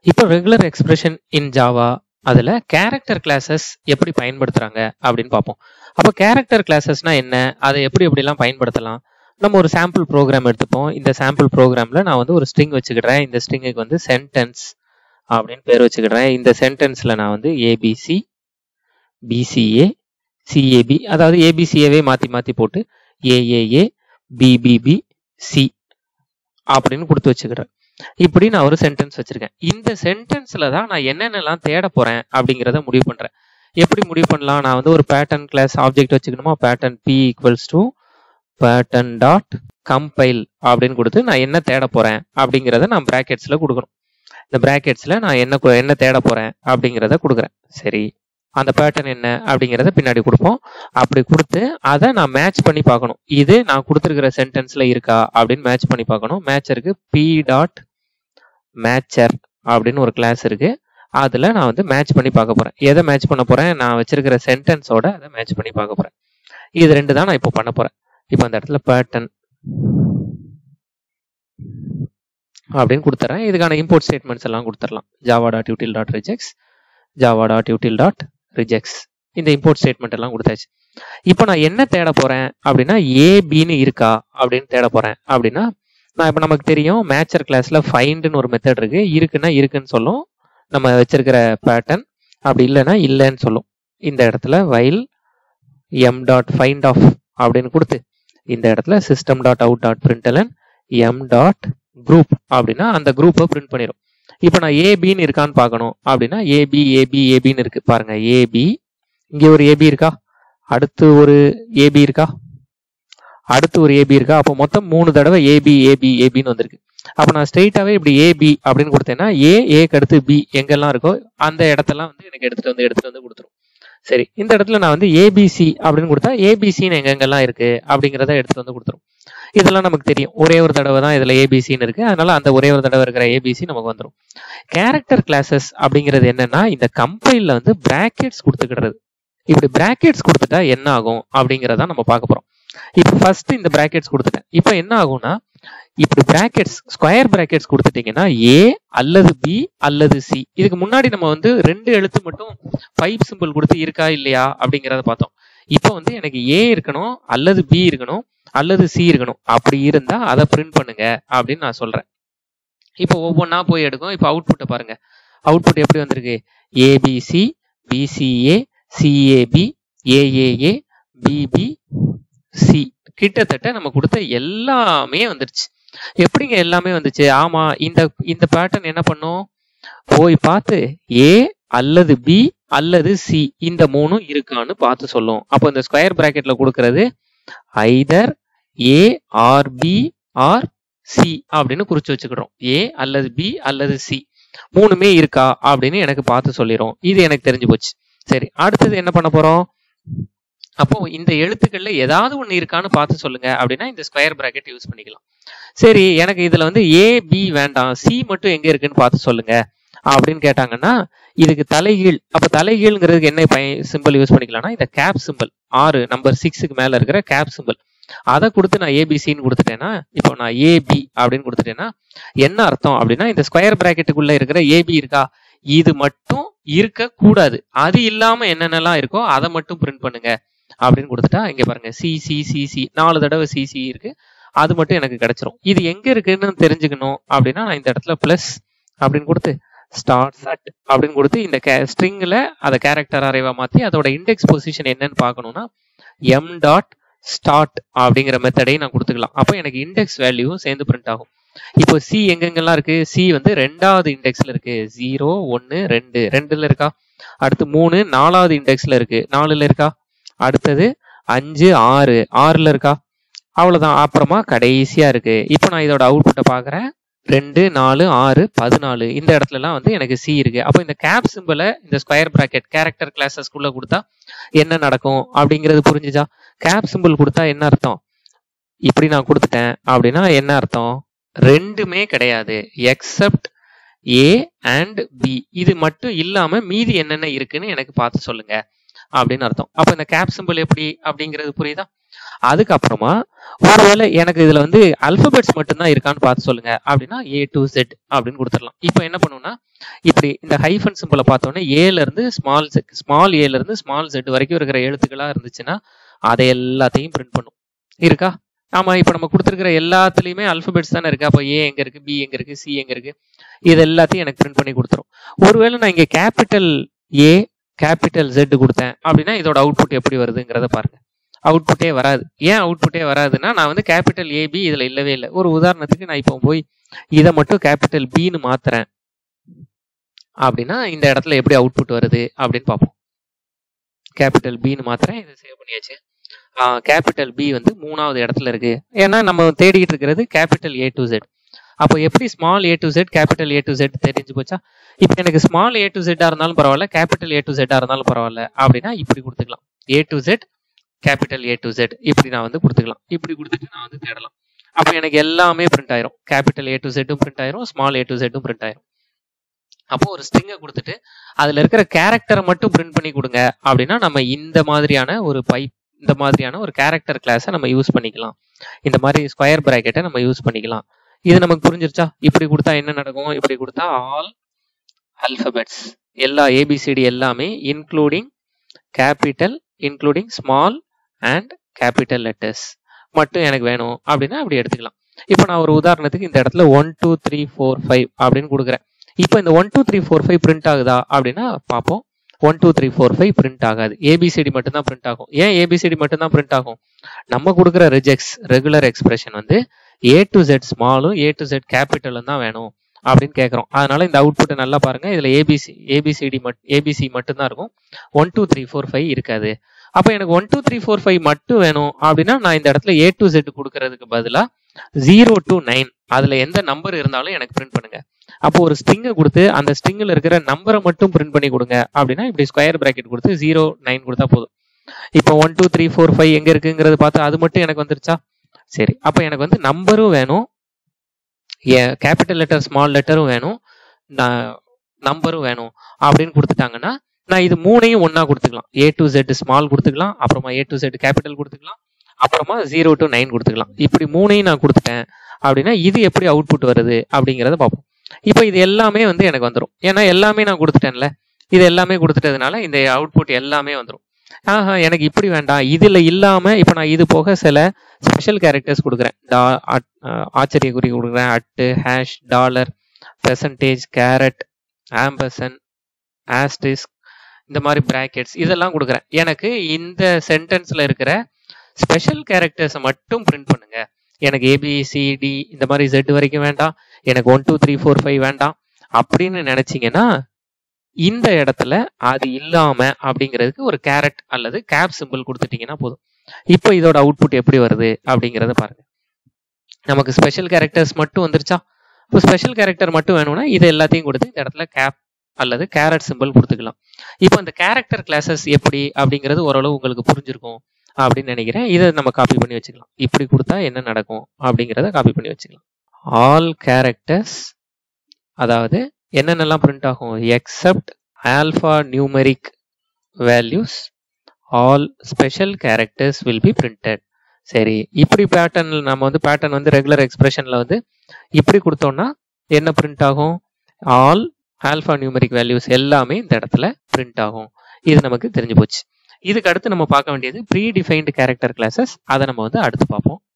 இப்போ regular expression in Java அதில் character classes எப்படி பயன்படுத்துகிறாங்க அப்படின்னு பார்ப்போம் அப்போ கேரக்டர் கிளாஸஸ்னா என்ன அதை எப்படி எப்படிலாம் பயன்படுத்தலாம் நம்ம ஒரு சாம்பிள் ப்ரோக்ராம் எடுத்துப்போம் இந்த சாம்பிள் ப்ரோக்ராமில் நான் வந்து ஒரு ஸ்ட்ரிங் வச்சுக்கிடுறேன் இந்த ஸ்ட்ரிங்குக்கு வந்து சென்டென்ஸ் அப்படின்னு பேர் வச்சுக்கிடுறேன் இந்த சென்டென்ஸில் நான் வந்து ஏபிசி பிசிஏ சிஏபி அதாவது ஏபிசிஏவே மாற்றி மாற்றி போட்டு ஏஏஏ பிபிபி சி அப்படின்னு கொடுத்து வச்சுக்கிறேன் இப்படி நான் ஒரு சென்டென்ஸ் வச்சிருக்கேன் இந்த சென்டென்ஸ்ல தான் நான் என்னென்னலாம் தேட போறேன் அப்படிங்கிறத முடிவு பண்றேன் எப்படி முடிவு பண்ணலாம் நான் வந்து ஒரு பேட்டர்ன் கிளாஸ் ஆப்ஜெக்ட் வச்சுக்கணுமா pattern p equals to pattern dot compile அப்படின்னு கொடுத்து நான் என்ன தேட போறேன் அப்படிங்கிறத நான் பிராக்கெட்ஸ்ல கொடுக்கணும் இந்த பிராக்கெட்ஸ்ல நான் என்ன கு- என்ன தேட போறேன் அப்படிங்கிறத கொடுக்குறேன் சரி அந்த பேட்டர்ன் என்ன அப்படிங்கிறத பின்னாடி கொடுப்போம் அப்படி கொடுத்து அதை நான் மேட்ச் பண்ணி பார்க்கணும் இது நான் கொடுத்துருக்கிற சென்டென்ஸ்ல இருக்கா அப்படின்னு மேட்ச் பண்ணி பார்க்கணும் மேட்சருக்கு பி டாட் மேட்சர் அப்படின்னு ஒரு கிளாஸ் இருக்கு அதுல நான் வந்து மேட்ச் பண்ணி பார்க்க போறேன் எதை மேட்ச் பண்ண போறேன் நான் வச்சிருக்கிற சென்டென்ஸோட அதை மேட்ச் பண்ணி பார்க்க போறேன் இது ரெண்டு தான் நான் இப்போ பண்ண போறேன் இப்போ அந்த இடத்துல பேட்டர்ன் அப்படின்னு கொடுத்துறேன் இதுக்கான இம்போர்ட் ஸ்டேட்மெண்ட்ஸ் எல்லாம் கொடுத்துடலாம் Java dot util dot regex Java dot util dot regex இந்த இம்போர்ட் ஸ்டேட்மெண்ட் எல்லாம் கொடுத்தாச்சு இப்போ நான் என்ன தேட போறேன் அப்படின்னா ஏபின்னு இருக்கா அப்படின்னு தேட போறேன் அப்படின்னா நான் இப்போ நமக்கு தெரியும் மேட்சர் கிளாஸ்ல ஃபைண்டுன்னு ஒரு மெத்தட் இருக்கு இருக்குன்னா இருக்குன்னு சொல்லும் நம்ம வச்சிருக்கிற பேட்டர்ன் அப்படி இல்லைன்னா இல்லைன்னு சொல்லும் இந்த இடத்துல while m dot find of அப்படின்னு கொடுத்து இந்த இடத்துல system dot out dot println m dot group அப்படின்னா அந்த குரூப்பை பிரிண்ட் பண்ணிடும் இப்போ நான் ஏபின்னு இருக்கான்னு பார்க்கணும் அப்படின்னா ஏபி ஏபி ஏபின்னு இருக்கு பாருங்க ஏபி இங்கே ஒரு ஏபி இருக்கா அடுத்து ஒரு ஏபி இருக்கா அடுத்து ஒரு ஏபி இருக்கா அப்போ மொத்தம் மூணு தடவை ஏபி ஏபி ஏபின்னு வந்திருக்கு அப்போ நான் ஸ்ட்ரெயிட்டாவே இப்படி ஏபி அப்படின்னு கொடுத்தேன்னா ஏ ஏக்கு அடுத்து பி எங்கெல்லாம் இருக்கோ அந்த இடத்தெல்லாம் வந்து எனக்கு எடுத்துட்டு வந்து எடுத்துட்டு வந்து கொடுத்துரும் சரி இந்த இடத்துல நான் வந்து ஏபிசி அப்படின்னு கொடுத்தா ஏபிசின்னு எங்கெங்கெல்லாம் இருக்கு அப்படிங்கிறத எடுத்துட்டு வந்து கொடுத்துரும் இதெல்லாம் நமக்கு தெரியும் ஒரே ஒரு தடவை தான் இதுல ஏபிசின்னு இருக்கு அதனால அந்த ஒரே ஒரு தடவை இருக்கிற ஏபிசி நமக்கு வந்துடும் கேரக்டர் கிளாஸஸ் அப்படிங்கிறது என்னன்னா இந்த கம்பைல்ல வந்து பிராக்கெட்ஸ் கொடுத்துக்கிடுறது இப்படி பிராக்கெட்ஸ் கொடுத்துட்டா என்ன ஆகும் அப்படிங்கிறத நம்ம பார்க்க போறோம் இப்போ ஃபர்ஸ்ட் இந்த பிராக்கெட்ஸ் கொடுத்துட்டேன் இப்போ என்ன ஆகும்னா இப்படி பிராக்கெட்ஸ் ஸ்கொயர் பிராக்கெட்ஸ் கொடுத்துட்டீங்கன்னா ஏ அல்லது பி அல்லது சி இதுக்கு முன்னாடி நம்ம வந்து ரெண்டு எழுத்து மட்டும் பைப் சிம்பிள் கொடுத்து இருக்கா இல்லையா அப்படிங்கிறத பார்த்தோம் இப்போ வந்து எனக்கு ஏ இருக்கணும் அல்லது பி இருக்கணும் அல்லது சி இருக்கணும் அப்படி இருந்தா அதை பிரிண்ட் பண்ணுங்க அப்படின்னு நான் சொல்றேன் இப்போ ஒவ்வொன்றா போய் எடுக்கும் இப்போ அவுட்புட்டை பாருங்க அவுட்புட் எப்படி வந்திருக்கு ABC BCA CAB AAA BB C கிட்டத்தட்ட நம்ம கொடுத்த எல்லாமே வந்துருச்சு எப்படிங்க எல்லாமே வந்துச்சு ஆமா இந்த இந்த பேட்டர்ன் என்ன பண்ணும் போய் பார்த்து ஏ அல்லது பி அல்லது சி இந்த மூணும் இருக்கான்னு பார்த்து சொல்லும் அப்போ இந்த ஸ்கொயர் பிராக்கெட்ல கொடுக்கறது either A or B or C அப்படின்னு குறிச்சு வச்சுக்கிறோம் ஏ அல்லது பி அல்லது சி மூணுமே இருக்கா அப்படின்னு எனக்கு பார்த்து சொல்லிடும் இது எனக்கு தெரிஞ்சு போச்சு சரி அடுத்தது என்ன பண்ண போறோம் அப்போ இந்த எழுத்துக்கள்ல ஏதாவது ஒண்ணு இருக்கான்னு பார்த்து சொல்லுங்க அப்படின்னா இந்த ஸ்கொயர் பிராக்கெட் யூஸ் பண்ணிக்கலாம் சரி எனக்கு இதுல வந்து ஏ பி வேண்டாம் சி மட்டும் எங்க இருக்குன்னு பார்த்து சொல்லுங்க அப்படின்னு கேட்டாங்கன்னா இதுக்கு தலைகீழ் அப்ப தலைகீழ்ங்கிறதுக்கு என்ன சிம்பிள் யூஸ் பண்ணிக்கலாம்னா இந்த கேப் சிம்பிள் ஆறு நம்பர் சிக்ஸுக்கு மேல இருக்கிற கேப் சிம்பிள் அதை கொடுத்து நான் ஏபிசின்னு கொடுத்துட்டேன்னா இப்போ நான் ஏபி அப்படின்னு கொடுத்துட்டேன்னா என்ன அர்த்தம் அப்படின்னா இந்த ஸ்கொயர் பிராக்கெட்டுக்குள்ள இருக்கிற ஏபி இருக்கா இது மட்டும் இருக்க கூடாது அது இல்லாம என்னென்னலாம் இருக்கோ அதை மட்டும் பிரிண்ட் பண்ணுங்க அப்படின்னு கொடுத்துட்டா இங்க பாருங்க சி சி சி சி நாலு தடவை சி சி இருக்கு அது மட்டும் எனக்கு கிடைச்சிரும் இது எங்க இருக்குன்னு தெரிஞ்சுக்கணும் அப்படின்னா நான் இந்த இடத்துல பிளஸ் அப்படின்னு கொடுத்து ஸ்டார்ட் சட் அப்படின்னு கொடுத்து இந்த ஸ்ட்ரிங்ல அதை கேரக்டர் அரைவா மாத்தி அதோட இண்டெக்ஸ் பொசிஷன் என்னன்னு பார்க்கணும்னா எம் டாட் ஸ்டார்ட் அப்படிங்கிற மெத்தடையும் நான் கொடுத்துக்கலாம் அப்போ எனக்கு இண்டெக்ஸ் வேல்யூவும் சேர்ந்து பிரிண்ட் ஆகும் இப்போ சி எங்கெங்கெல்லாம் இருக்கு சி வந்து ரெண்டாவது இண்டெக்ஸ்ல இருக்கு ஜீரோ ஒன்னு ரெண்டு ரெண்டுல இருக்கா அடுத்து மூணு நாலாவது இண்டெக்ஸ்ல இருக்கு நாலுல இருக்கா அடுத்தது அஞ்சு ஆறு ஆறுல இருக்கா அவ்வளவுதான் அப்புறமா கடைசியா இருக்கு இப்போ நான் இதோட அவுட்புட்டை பாக்குறேன் ரெண்டு நாலு ஆறு பதினாலு இந்த இடத்துலலாம் வந்து எனக்கு சி இருக்கு அப்போ இந்த கேப் சிம்பிளை இந்த ஸ்கொயர் பிராக்கெட் கேரக்டர் கிளாஸஸ்குள்ள கொடுத்தா என்ன நடக்கும் அப்படிங்கிறது புரிஞ்சுச்சா கேப் சிம்பிள் கொடுத்தா என்ன அர்த்தம் இப்படி நான் கொடுத்துட்டேன் அப்படின்னா என்ன அர்த்தம் ரெண்டுமே கிடையாது எக்ஸப்ட் ஏ அண்ட் பி இது மட்டும் இல்லாம மீதி என்னென்ன இருக்குன்னு எனக்கு பார்த்து சொல்லுங்க அப்படின்னு அர்த்தம் அப்ப இந்த கேப் சிம்பிள் எப்படி அப்படிங்கிறது புரியுதா அதுக்கப்புறமா ஒருவேளை எனக்கு இதுல வந்து அல்பபெட்ஸ் மட்டும்தான் இருக்கான்னு பார்த்து சொல்லுங்க அப்படின்னா ஏ டு செட் அப்படின்னு கொடுத்துடலாம் இப்போ என்ன பண்ணுவோம்னா இப்படி இந்த ஹைஃபன் சிம்பிளை பார்த்தோன்னே ஏல இருந்து ஸ்மால் ஸ்மால் ஏல இருந்து ஸ்மால் செட் வரைக்கும் இருக்கிற எழுத்துக்களா இருந்துச்சுன்னா அதை எல்லாத்தையும் பிரிண்ட் பண்ணும் இருக்கா ஆமா இப்போ நம்ம கொடுத்துருக்கிற எல்லாத்துலயுமே அல்பபெட்ஸ் தானே இருக்கு அப்போ ஏ எங்க இருக்கு பி எங்க இருக்கு சி எங்க இருக்கு இது எல்லாத்தையும் எனக்கு பிரிண்ட் பண்ணி கொடுத்துரும் ஒருவேளை நான் இங்க கேபிட்டல் ஏ கேபிட்டல் ஜெட் கொடுத்தேன் அப்படின்னா இதோட அவுட்புட் எப்படி வருதுங்கிறத பாருங்க அவுட்புட்டே வராது ஏன் அவுட்புட்டே வராதுன்னா நான் வந்து கேபிட்டல் ஏபி இதுல இல்லவே இல்லை ஒரு உதாரணத்துக்கு நான் இப்போ போய் இதை மட்டும் கேபிட்டல் பின்னு மாத்துறேன் அப்படின்னா இந்த இடத்துல எப்படி அவுட்புட் வருது அப்படின்னு பார்ப்போம் கேபிட்டல் பின்னு மாத்துறேன் இதை சேவ் பண்ணியாச்சு கேபிட்டல் பி வந்து மூணாவது இடத்துல இருக்கு ஏன்னா நம்ம தேடிக்கிட்டு இருக்கிறது கேபிட்டல் ஏ டு ஜெட் அப்போ எப்படி small A to Z capital A to Z தெரிஞ்சு போச்சா இப்போ எனக்கு ஸ்மால் ஏ டு ஜெட்டா இருந்தாலும் பரவாயில்ல கேபிட்டல் ஏ டு ஜெட்டா இருந்தாலும் பரவாயில்ல அப்படின்னா இப்படி கொடுத்துக்கலாம் A to Z capital A to Z இப்படி நான் வந்து கொடுத்துக்கலாம் இப்படி கொடுத்துட்டு நான் வந்து தேடலாம் அப்போ எனக்கு எல்லாமே பிரிண்ட் ஆயிரும் கேபிட்டல் ஏ டு ஜெட்டும் பிரிண்ட் ஆயிரும் ஸ்மால் ஏ டு ஜெட்டும் பிரிண்ட் ஆயிரும் அப்போ ஒரு ஸ்ட்ரிங்கை கொடுத்துட்டு அதுல இருக்கிற கேரக்டரை மட்டும் பிரிண்ட் பண்ணி கொடுங்க அப்படின்னா நம்ம இந்த மாதிரியான ஒரு பைப் இந்த மாதிரியான ஒரு கேரக்டர் கிளாஸை நம்ம யூஸ் பண்ணிக்கலாம் இந்த மாதிரி ஸ்கொயர் பிராக்கெட்டை நம்ம யூஸ் பண்ணிக்கலாம் இது நமக்கு புரிஞ்சிருச்சா இப்படி கொடுத்தா என்ன நடக்கும் இப்படி கொடுத்தா ஆல் அல்பபெட்ஸ் எல்லா ஏபிசிடி எல்லாமே including capital including small and capital letters மட்டும் எனக்கு வேணும் அப்படின்னா அப்படி எடுத்துக்கலாம் இப்போ நான் ஒரு உதாரணத்துக்கு இந்த இடத்துல one two three four five அப்படின்னு கொடுக்குறேன் இப்போ இந்த one two three four five print ஆகுதா அப்படின்னா பார்ப்போம் one two three four five print ஆகாது ஏபிசிடி மட்டும்தான் பிரிண்ட் ஆகும் ஏன் ஏபிசிடி மட்டும்தான் பிரிண்ட் ஆகும் நம்ம கொடுக்குற ரிஜெக்ட்ஸ் ரெகுலர் எக்ஸ்பிரஷன் வந்து ஏ டு ஜெட் ஸ்மாலும் ஏ டு ஜெட் கேபிட்டலும் தான் வேணும் அப்படின்னு கேட்குறோம் அதனால இந்த அவுட்புட்டை நல்லா பாருங்க இதுல ஏபிசி ஏபிசிடி மட் ஏபிசி மட்டும்தான் இருக்கும் one two three four five இருக்காது அப்போ எனக்கு one two three four five மட்டும் வேணும் அப்படின்னா நான் இந்த இடத்துல ஏ டு ஜெட் கொடுக்கறதுக்கு பதிலாக ஜீரோ டு நைன் அதுல எந்த நம்பர் இருந்தாலும் எனக்கு பிரிண்ட் பண்ணுங்க அப்போ ஒரு ஸ்ட்ரிங்கை கொடுத்து அந்த ஸ்ட்ரிங்கில் இருக்கிற நம்பரை மட்டும் பிரிண்ட் பண்ணி கொடுங்க அப்படின்னா இப்படி ஸ்கொயர் பிராக்கெட் கொடுத்து ஜீரோ நைன் கொடுத்தா போதும் இப்போ one two three four five எங்க இருக்குங்கிறது பார்த்து அது மட்டும் எனக்கு வந்துருச்சா சரி அப்போ எனக்கு வந்து நம்பரும் வேணும் கேபிட்டல் லெட்டர் ஸ்மால் லெட்டரும் வேணும் நம்பரும் வேணும் அப்படின்னு கொடுத்துட்டாங்கன்னா நான் இது மூணையும் ஒன்னா கொடுத்துக்கலாம் ஏ டு ஜெட் ஸ்மால் கொடுத்துக்கலாம் அப்புறமா ஏ டு ஜெட் கேபிட்டல் கொடுத்துக்கலாம் அப்புறமா ஜீரோ டு நைன் கொடுத்துக்கலாம் இப்படி மூணையும் நான் கொடுத்துட்டேன் அப்படின்னா இது எப்படி அவுட்புட் வருது அப்படிங்கிறத பார்ப்போம் இப்போ இது எல்லாமே வந்து எனக்கு வந்துடும் ஏன்னா எல்லாமே நான் கொடுத்துட்டேன்ல இது எல்லாமே கொடுத்துட்டதுனால இந்த அவுட்புட் எல்லாமே வந்துடும் ஆஹா எனக்கு இப்படி வேண்டாம் இதுல இல்லாம இப்போ நான் இது போக சில ஸ்பெஷல் கேரக்டர்ஸ் கொடுக்குறேன் டா ஆச்சரிய குறி கொடுக்குறேன் at hash dollar percentage caret ampersand asterisk இந்த மாதிரி பிராக்கெட்ஸ் இதெல்லாம் கொடுக்குறேன் எனக்கு இந்த சென்டென்ஸ்ல இருக்கிற ஸ்பெஷல் கேரக்டர்ஸை மட்டும் பிரிண்ட் பண்ணுங்க எனக்கு ஏபிசிடி இந்த மாதிரி ஜெட் வரைக்கும் வேண்டாம் எனக்கு one two three four five வேண்டாம் அப்படின்னு நினைச்சீங்கன்னா இந்த இடத்துல அது இல்லாம அப்படிங்கிறதுக்கு ஒரு கேரட் அல்லது கேப் சிம்பிள் கொடுத்துட்டீங்கன்னா போதும் இப்போ இதோட அவுட்புட் எப்படி வருது அப்படிங்கிறத பாருங்க நமக்கு ஸ்பெஷல் கேரக்டர்ஸ் மட்டும் வந்துருச்சா இப்போ ஸ்பெஷல் கேரக்டர் மட்டும் வேணும்னா இது எல்லாத்தையும் கொடுத்து இந்த இடத்துல கேப் அல்லது கேரட் சிம்பிள் கொடுத்துக்கலாம் இப்போ இந்த கேரக்டர் கிளாஸஸ் எப்படி அப்படிங்கிறது ஓரளவு உங்களுக்கு புரிஞ்சிருக்கும் அப்படின்னு நினைக்கிறேன் இதை நம்ம காப்பி பண்ணி வச்சுக்கலாம் இப்படி கொடுத்தா என்ன நடக்கும் அப்படிங்கிறத காப்பி பண்ணி வச்சுக்கலாம் ஆல் கேரக்டர்ஸ் அதாவது என்னென்னலாம் பிரிண்ட் ஆகும் except alphanumeric values all special characters will be printed சரி இப்படி பேட்டர்ன் நம்ம வந்து பேட்டர்ன் வந்து ரெகுலர் எக்ஸ்பிரஷன்ல வந்து இப்படி கொடுத்தோம்னா என்ன பிரிண்ட் ஆகும் ஆல் ஆல்ஃபா நியூமெரிக் வேல்யூஸ் எல்லாமே இந்த இடத்துல பிரிண்ட் ஆகும் இது நமக்கு தெரிஞ்சு போச்சு இதுக்கு அடுத்து நம்ம பார்க்க வேண்டியது ப்ரீ டிஃபைன்டு கேரக்டர் கிளாஸஸ் அதை நம்ம வந்து அடுத்து பார்ப்போம்